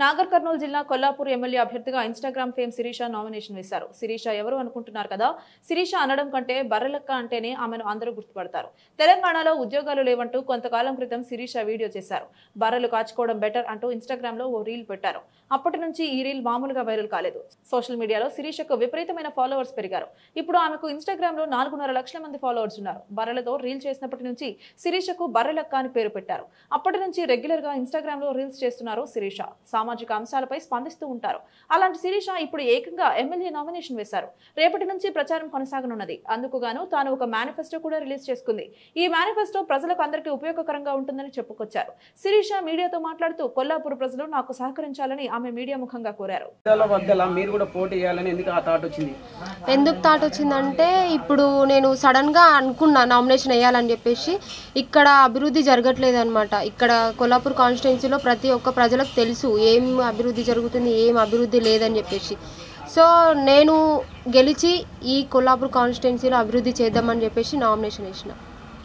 నాగర్ కర్నూలు జిల్లా కొల్లాపూర్ ఎమ్మెల్యే అభ్యర్థిగా Instagram fame Sirisha nomination వేశారు శిరీష ఎవరు అనుకుంటున్నారు కదా శిరీష అనడం కంటే బర్రెలక్క అంటేనే ఆమెను అందరూ గుర్తుపడతారు తెలంగాణలో ఉద్యోగాలు లేవంటూ కొంతకాలం క్రితం శిరీష వీడియో చేశారు బర్రెలు కాచుకోవడం బెటర్ అంటూ ఇన్స్టాగ్రామ్ లో ఓ రీల్ పెట్టారు అప్పటి నుంచి ఈ రీల్ మామూలుగా వైరల్ కాలేదు సోషల్ మీడియాలో శిరీషకు విపరీతమైన ఫాలోవర్స్ పెరిగారు ఇప్పుడు ఆమెకు ఇన్స్టాగ్రామ్ లో నాలుగున్నర లక్షల మంది ఫాలోవర్స్ ఉన్నారు బర్రెలతో రీల్ చేసినప్పటి నుంచి శిరీషకు బర్రెలక్క అని పేరు పెట్టారు అప్పటి నుంచి రెగ్యులర్ గా ఇన్స్టాగ్రామ్ లో రీల్స్ చేస్తున్నారు శిరీష సామాజిక అంశాలపై స్పందిస్తూ ఉంటారు అలాంటి శిరీష ఇప్పుడు ఏకంగా ఎమ్మెల్యే నామినేషన్ వేశారు రేపటి నుంచి ప్రచారం కొనసాగనున్నది అందుకు గాను తాను ఒక మేనిఫెస్టో కూడా రిలీజ్ చేసుకుంది ఈ మేనిఫెస్టో ప్రజలకు అందరికీ ఉపయోగకరంగా ఉంటుందని చెప్పుకొచ్చారు శిరీష మీడియాతో మాట్లాడుతూ కొల్లాపూర్ ప్రజలు నాకు సహకరించాలని ఆమె మీడియా ముఖంగా కోరారు పేదల వద్దల మీరు కూడా పోటీ చేయాలని ఎందుకు ఆ థాట్ వచ్చింది ఎందుకు థాట్ వచ్చిందంటే ఇప్పుడు నేను సడన్గా అనుకున్నా నామినేషన్ వేయాలని చెప్పేసి ఇక్కడ అభివృద్ధి జరగట్లేదు అనమాట ఇక్కడ కొల్లాపూర్ కాన్స్టిట్యున్సీలో ప్రతి ఒక్క ప్రజలకు తెలుసు ఏం అభివృద్ధి జరుగుతుంది ఏం అభివృద్ధి లేదని చెప్పేసి సో నేను గెలిచి ఈ కొల్లాపూర్ కాన్స్టిట్యున్సీలో అభివృద్ధి చేద్దామని చెప్పేసి నామినేషన్ వేసిన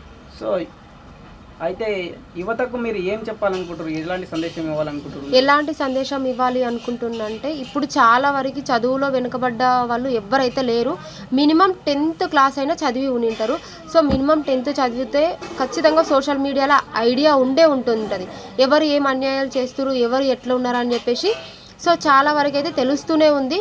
సో అయితే యువతకు మీరు ఏం చెప్పాలనుకుంటారు ఎలాంటి సందేశం ఇవ్వాలనుకుంటారు ఎలాంటి సందేశం ఇవ్వాలి అనుకుంటున్నంటే ఇప్పుడు చాలా వరకు చదువులో వెనుకబడ్డ వాళ్ళు ఎవరైతే లేరు మినిమం టెన్త్ క్లాస్ అయినా చదివి ఉండింటారు సో మినిమం టెన్త్ చదివితే ఖచ్చితంగా సోషల్ మీడియాలో ఐడియా ఉండే ఉంటుంటుంది ఎవరు ఏం అన్యాయాలు చేస్తున్నారు ఎవరు ఎట్లా ఉన్నారు అని చెప్పేసి సో చాలా వరకు అయితే తెలుస్తూనే ఉంది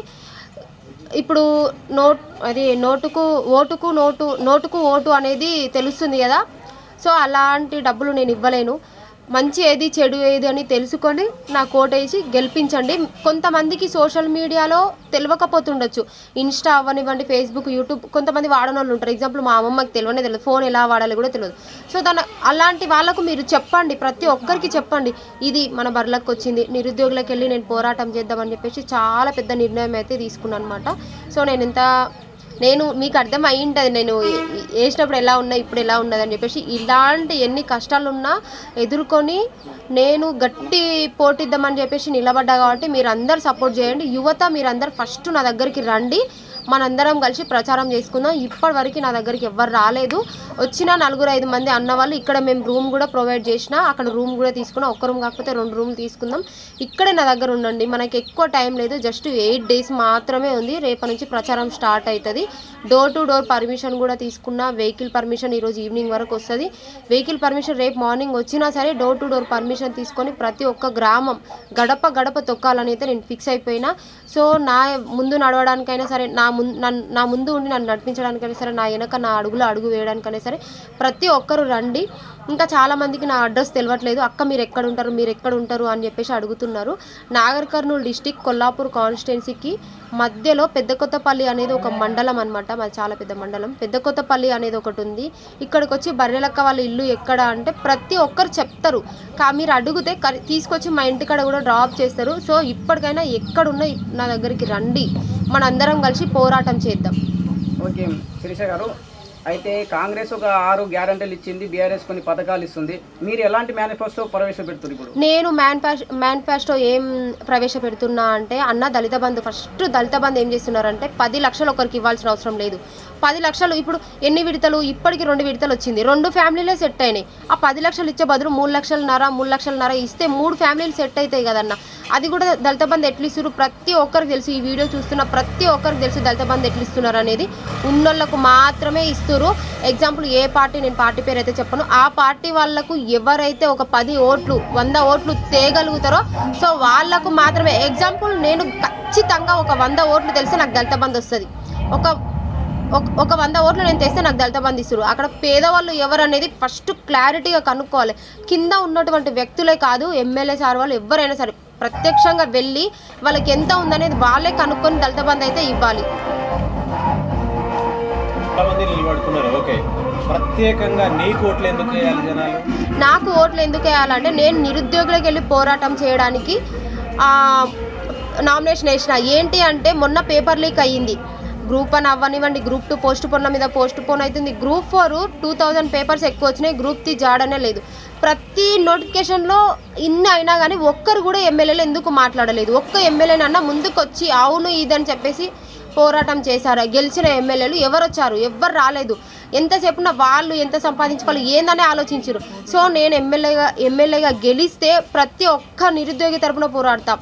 ఇప్పుడు నోట్ అది నోటుకు ఓటుకు నోటు నోటుకు ఓటు అనేది తెలుస్తుంది కదా సో అలాంటి డబ్బులు నేను ఇవ్వలేను మంచి ఏది చెడు ఏది అని తెలుసుకొని నా కోటేసి గెలిపించండి కొంతమందికి సోషల్ మీడియాలో తెలియకపోతుండొచ్చు ఇన్స్టా అవ్వనివ్వండి ఫేస్బుక్ యూట్యూబ్ కొంతమంది వాడని వాళ్ళు ఉంటారు ఎగ్జాంపుల్ మా అమ్మమ్మకి తెలియనే తెలియదు ఫోన్ ఎలా వాడాలి కూడా తెలియదు సో దాని అలాంటి వాళ్ళకు మీరు చెప్పండి ప్రతి ఒక్కరికి చెప్పండి ఇది మన బర్లకు వచ్చింది నిరుద్యోగులకు వెళ్ళి నేను పోరాటం చేద్దామని చెప్పేసి చాలా పెద్ద నిర్ణయం అయితే తీసుకున్నాను అనమాట సో నేను ఎంత నేను మీకు అర్థం అయి ఉంటుంది నేను ఏ- వేసినప్పుడు ఎలా ఉన్నా ఇప్పుడు ఎలా ఉన్నదని చెప్పేసి ఇలాంటి ఎన్ని కష్టాలు ఉన్నా ఎదుర్కొని నేను గట్టి పోటిద్దామని చెప్పేసి నిలబడ్డా కాబట్టి మీరు అందరు సపోర్ట్ చేయండి యువత మీరందరు ఫస్ట్ నా దగ్గరికి రండి మనందరం కలిసి ప్రచారం చేసుకుందాం ఇప్పటి వరకు నా దగ్గరికి ఎవ్వరు రాలేదు వచ్చిన నలుగురు ఐదు మంది అన్న వాళ్ళు ఇక్కడ మేము రూమ్ కూడా ప్రొవైడ్ చేసిన అక్కడ రూమ్ కూడా తీసుకున్నాం ఒక్క రూమ్ కాకపోతే రెండు రూమ్లు తీసుకుందాం ఇక్కడే నా దగ్గర ఉండండి మనకి ఎక్కువ టైం లేదు జస్ట్ ఎయిట్ డేస్ మాత్రమే ఉంది రేపటి నుంచి ప్రచారం స్టార్ట్ అవుతుంది డోర్ టు డోర్ పర్మిషన్ కూడా తీసుకున్నా వెహికల్ పర్మిషన్ ఈరోజు ఈవినింగ్ వరకు వస్తుంది వెహికల్ పర్మిషన్ రేపు మార్నింగ్ వచ్చినా సరే డోర్ టు డోర్ పర్మిషన్ తీసుకొని ప్రతి ఒక్క గ్రామం గడప గడప తొక్కాలని అయితే నేను ఫిక్స్ అయిపోయినా సో నా ముందు నడవడానికైనా సరే నా ముందు నా ముందు ఉండి నన్ను నడిపించడానికైనా సరే నా వెనక నా అడుగులో అడుగు వేయడానికైనా సరే ప్రతి ఒక్కరు రండి ఇంకా చాలా మందికి నా అడ్రస్ తెలియట్లేదు అక్క మీరు ఎక్కడ ఉంటారు మీరు ఎక్కడ ఉంటారు అని చెప్పేసి అడుగుతున్నారు నాగర్ కర్నూలు డిస్టిక్ కొల్లాపూర్ కాన్స్టిట్యున్సీకి మధ్యలో పెద్ద కొత్తపల్లి అనేది ఒక మండలం అనమాట మాది చాలా పెద్ద మండలం పెద్ద కొత్తపల్లి అనేది ఒకటి ఉంది ఇక్కడికి వచ్చి బర్రెలక్క వాళ్ళ ఇల్లు ఎక్కడ అంటే ప్రతి ఒక్కరు చెప్తారు కా మీరు అడిగితే కరి- తీసుకొచ్చి మా ఇంటికాడ కూడా డ్రాప్ చేస్తారు సో ఇప్పటికైనా ఎక్కడున్నా నా దగ్గరికి రండి మనందరం కలిసి పోరాటం చేద్దాం ఓకే శిరీష గారు అయితే కాంగ్రెస్ ఒక ఆరు గ్యారంటీలు ఇచ్చింది బీఆర్ఎస్ కొన్ని పథకాలు ఇస్తుంది మీరు ఎలాంటి మేనిఫెస్టో ప్రవేశపెడుతుంది ఇప్పుడు నేను మ్యాన్ఫాస్ మేనిఫెస్టో ఏం ప్రవేశపెడుతున్నా అంటే అన్న దళిత బంధు ఫస్ట్ దళిత బంధు ఏం చేస్తున్నారంటే పది లక్షలు ఒకరికి ఇవ్వాల్సిన అవసరం లేదు పది లక్షలు ఇప్పుడు ఎన్ని విడతలు ఇప్పటికి రెండు విడతలు వచ్చింది రెండు ఫ్యామిలీలే సెట్ అయినాయి ఆ పది లక్షలు ఇచ్చే బదులు మూడు లక్షలన్నర మూడు లక్షలన్నర ఇస్తే మూడు ఫ్యామిలీలు సెట్ అవుతాయి కదన్న అది కూడా దళిత బంధు ఎట్లు ఇస్తారు ప్రతి ఒక్కరికి తెలుసు ఈ వీడియో చూస్తున్న ప్రతి ఒక్కరికి తెలుసు దళిత బంధు ఎట్లు ఇస్తున్నారు అనేది ఉన్నోళ్ళకు మాత్రమే ఇస్తారు ఎగ్జాంపుల్ ఏ పార్టీ నేను పార్టీ పేరు అయితే చెప్పను ఆ పార్టీ వాళ్ళకు ఎవరైతే ఒక పది ఓట్లు వంద ఓట్లు తేగలుగుతారో సో వాళ్ళకు మాత్రమే ఎగ్జాంపుల్ నేను ఖచ్చితంగా ఒక వంద ఓట్లు తెలిస్తే నాకు దళిత బంధు వస్తుంది ఒక ఒక- ఒక వంద ఓట్లు నేను తెస్తే నాకు దళిత బంధు ఇస్తారు అక్కడ పేదవాళ్ళు ఎవరు అనేది ఫస్ట్ క్లారిటీగా కనుక్కోవాలి కింద ఉన్నటువంటి వ్యక్తులే కాదు ఎమ్మెల్యే సార్ వాళ్ళు ఎవరైనా సరే ప్రత్యక్షంగా వెళ్ళి వాళ్ళకి ఎంత ఉందనేది వాళ్ళే కనుక్కొని దళిత బంధు అయితే ఇవ్వాలి చాలా మంది నిలబడుతున్నారు ఓకే ప్రత్యేకంగా నీకు ఓట్లు ఎందుకు వేయాలి జనాలు నాకు ఓట్లు ఎందుకు వేయాలంటే నేను నిరుద్యోగులకు వెళ్ళి పోరాటం చేయడానికి ఆ, నామినేషన్ వేసిన ఏంటి అంటే మొన్న పేపర్ లీక్ అయ్యింది గ్రూప్ వన్ అవ్వనివ్వండి గ్రూప్ టూ పోస్ట్ పోన్ల మీద పోస్ట్ పోన్ అవుతుంది group four two thousand papers ఎక్కువ వచ్చినాయి గ్రూప్ త్రీ జాడనే లేదు ప్రతి నోటిఫికేషన్లో ఇన్ని అయినా కానీ ఒక్కరు కూడా ఎమ్మెల్యేలు ఎందుకు మాట్లాడలేదు ఒక్క ఎమ్మెల్యేనన్నా ముందుకు వచ్చి అవును ఇదని చెప్పేసి పోరాటం చేశారు గెలిచిన ఎమ్మెల్యేలు ఎవరు వచ్చారు ఎవ్వరు రాలేదు ఎంతసేపున వాళ్ళు ఎంత సంపాదించుకోవాలి ఏందని ఆలోచించారు సో నేను ఎమ్మెల్యేగా ఎమ్మెల్యేగా గెలిస్తే ప్రతి ఒక్క నిరుద్యోగి తరపున పోరాడతా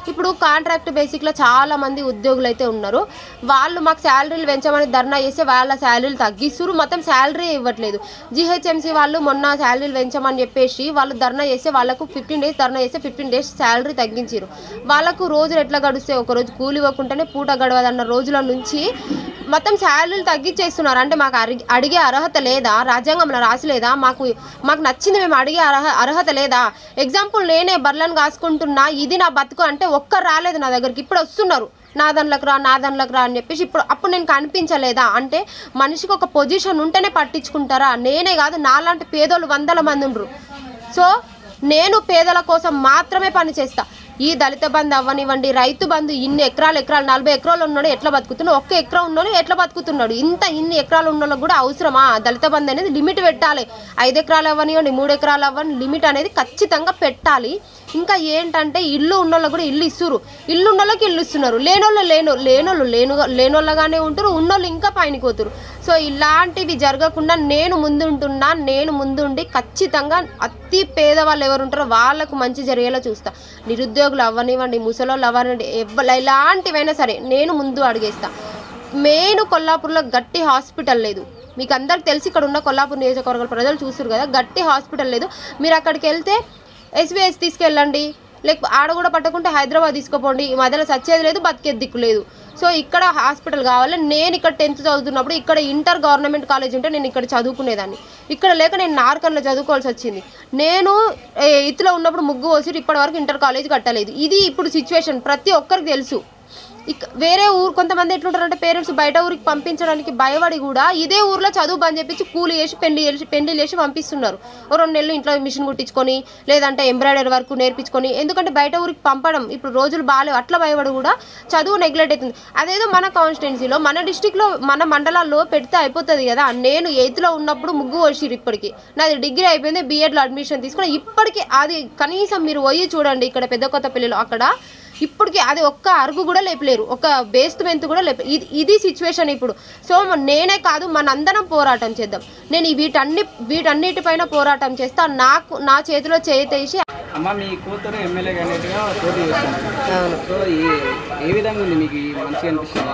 ఇప్పుడు కాంట్రాక్ట్ బేసిక్లో చాలా మంది ఉద్యోగులు అయితే ఉన్నారు వాళ్ళు మాకు శాలరీలు పెంచమని ధర్నా చేస్తే వాళ్ళ శాలరీలు తగ్గిస్తున్నారు మొత్తం శాలరీ ఇవ్వట్లేదు జిహెచ్ఎంసీ వాళ్ళు మొన్న శాలరీలు పెంచమని చెప్పేసి వాళ్ళు ధర్నా చేస్తే వాళ్ళకు ఫిఫ్టీన్ డేస్ ధర్నా చేస్తే ఫిఫ్టీన్ డేస్ శాలరీ తగ్గించారు వాళ్ళకు రోజులు ఎట్లా గడిస్తే ఒక రోజు కూలి ఇవ్వకుండానే పూట గడవదన్న రోజుల నుంచి మొత్తం శాలరీలు తగ్గించేస్తున్నారు అంటే మాకు అడిగి అడిగే అర్హత లేదా రాజ్యాంగంలో రాసిలేదా మాకు మాకు నచ్చింది మేము అడిగే అర్హ అర్హత లేదా ఎగ్జాంపుల్ నేనే బర్లను కాసుకుంటున్నా ఇది నా బతుకు అంటే ఒక్కరు రాలేదు నా దగ్గరికి ఇప్పుడు వస్తున్నారు నా దానిలోకి రా నా దానిలోకి రా అని చెప్పేసి ఇప్పుడు అప్పుడు నేను కనిపించలేదా అంటే మనిషికి ఒక పొజిషన్ ఉంటేనే పట్టించుకుంటారా నేనే కాదు నాలాంటి పేదోళ్ళు వందల మంది ఉండరు సో నేను పేదల కోసం మాత్రమే పని చేస్తా ఈ దళిత బంధు అవ్వనివ్వండి రైతు బంధు ఇన్ని ఎకరాలు ఎకరాలు నలభై ఎకరాలు ఉన్నాడు ఎట్లా బతుకుతున్నాడు ఒక్క ఎకరా ఉన్నాడు ఎట్లా బతుకుతున్నాడు ఇంత ఇన్ని ఎకరాలు ఉన్న వాళ్ళకి కూడా అవసరమా దళిత బంధు అనేది లిమిట్ పెట్టాలి ఐదు ఎకరాలు అవ్వనివ్వండి మూడు ఎకరాలు అవ్వని లిమిట్ అనేది ఖచ్చితంగా పెట్టాలి ఇంకా ఏంటంటే ఇల్లు ఉన్నోళ్ళకి కూడా ఇల్లు ఇస్తురు ఇల్లు ఉన్నోళ్ళకి ఇల్లు ఇస్తున్నారు లేనోళ్ళు లేను లేనోళ్ళు లేను లేనోళ్ళగానే ఉంటారు ఉన్నోళ్ళు ఇంకా పైనకి పోతురు సో ఇలాంటివి జరగకుండా నేను ముందుంటున్నా నేను ముందుండి ఖచ్చితంగా అతి పేదవాళ్ళు ఎవరు ఉంటారో వాళ్ళకు మంచి జరిగేలా చూస్తా నిరుద్యోగులు అవ్వనివ్వండి ముసలోళ్ళు అవ్వనివ్వండి ఎవ్వ ఎలాంటివైనా సరే నేను ముందు అడిగేస్తా మెయిన్ కొల్లాపూర్లో గట్టి హాస్పిటల్ లేదు మీకు అందరికి తెలిసి ఇక్కడ ఉన్న కొల్లాపూర్ నియోజకవర్గాల ప్రజలు చూస్తారు కదా గట్టి హాస్పిటల్ లేదు మీరు అక్కడికి వెళ్తే ఎస్బీఎస్ తీసుకెళ్ళండి లేకపోతే ఆడ కూడా పట్టకుంటే హైదరాబాద్ తీసుకుపోండి ఈ మధ్యలో సచ్చేది లేదు బతికేది దిక్కు లేదు సో ఇక్కడ హాస్పిటల్ కావాలి నేను ఇక్కడ టెన్త్ చదువుతున్నప్పుడు ఇక్కడ ఇంటర్ గవర్నమెంట్ కాలేజ్ ఉంటే నేను ఇక్కడ చదువుకునేదాన్ని ఇక్కడ లేక నేను నార్కన్లో చదువుకోవాల్సి వచ్చింది నేను ఏ, ఇత్తులో ఉన్నప్పుడు ముగ్గు పోసి ఇప్పటి వరకు ఇంటర్ కాలేజ్ కట్టలేదు ఇది ఇప్పుడు సిచ్యువేషన్ ప్రతి ఒక్కరికి తెలుసు ఇక వేరే ఊరు కొంతమంది ఎట్లుంటారంటే పేరెంట్స్ బయట ఊరికి పంపించడానికి భయపడి కూడా ఇదే ఊర్లో చదువు బంద్ చేపించి కూలి చేసి పెళ్లి చేసి పెళ్లి చేసి పంపిస్తున్నారు ఓ రెండు నెలలు ఇంట్లో మిషన్ కుట్టించుకొని లేదంటే ఎంబ్రాయిడరీ వరకు నేర్పించుకొని ఎందుకంటే బయట ఊరికి పంపడం ఇప్పుడు రోజులు బాగాలేవు అట్లా భయపడి కూడా చదువు నెగ్లెక్ట్ అవుతుంది అదేదో మన కాన్స్టిట్యున్సీలో మన డిస్టిక్లో మన మండలాల్లో పెడితే అయిపోతుంది కదా నేను ఎయిత్లో ఉన్నప్పుడు ముగ్గు వచ్చిరు ఇప్పటికి నాది డిగ్రీ అయిపోయింది బీఎడ్లో అడ్మిషన్ తీసుకుని ఇప్పటికి అది కనీసం మీరు పోయి చూడండి ఇక్కడ పెద్ద కొత్త పిల్లలు అక్కడ ఇప్పటికి అది ఒక్క అరుగు కూడా లేపలేరు ఒక బేస్తు మెంతు కూడా లేప ఇది ఇది సిచ్యువేషన్ ఇప్పుడు సో మ- నేనే కాదు మనందరం పోరాటం చేద్దాం నేను ఈ వీటన్ని వీటన్నిటిపైన పోరాటం చేస్తా నాకు నా చేతిలో చేతేసి అమ్మ మీ కూతురు ఎమ్మెల్యే క్యాండిడేట్గా పోటీ చేస్తుంది అవును సో ఈ ఏ విధంగా ఉంది మీకు ఈ మంచిగా అనిపిస్తుంది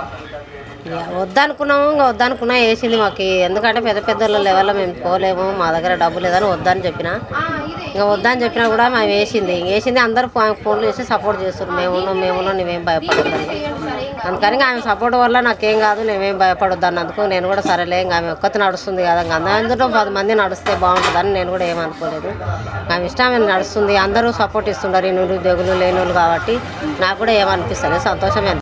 ఇక వద్దనుకున్నాము ఇంకా వద్దనుకున్నా వేసింది మాకు ఎందుకంటే పెద్ద పెద్ద లెవెల్లో మేము పోలేము మా దగ్గర డబ్బు లేదని వద్దని చెప్పిన ఇంకా వద్దని చెప్పినా కూడా మేము వేసింది ఇంక వేసింది అందరూ ఫో- ఫోన్లు చేసి సపోర్ట్ చేస్తారు మేము ఉన్నాం మేము ఉన్నాం నువ్వేం భయపడద్దని అందుకని ఇంకా ఆమె సపోర్ట్ వల్ల నాకేం కాదు నేనేం భయపడొద్దు అన్నందుకు నేను కూడా సరేలే ఇంకా ఆమె ఒక్కతి నడుస్తుంది కదా ఇంకా అందరూ పది మంది నడిస్తే బాగుంటుందని నేను కూడా ఏమనుకోలేదు ఆమె ఇష్టం ఆమె నడుస్తుంది అందరూ సపోర్ట్ ఇస్తున్నారు ఈ నిరుద్యోగులు లేని వాళ్ళు కాబట్టి నాకు కూడా ఏమనిపిస్తలేదు సంతోషమే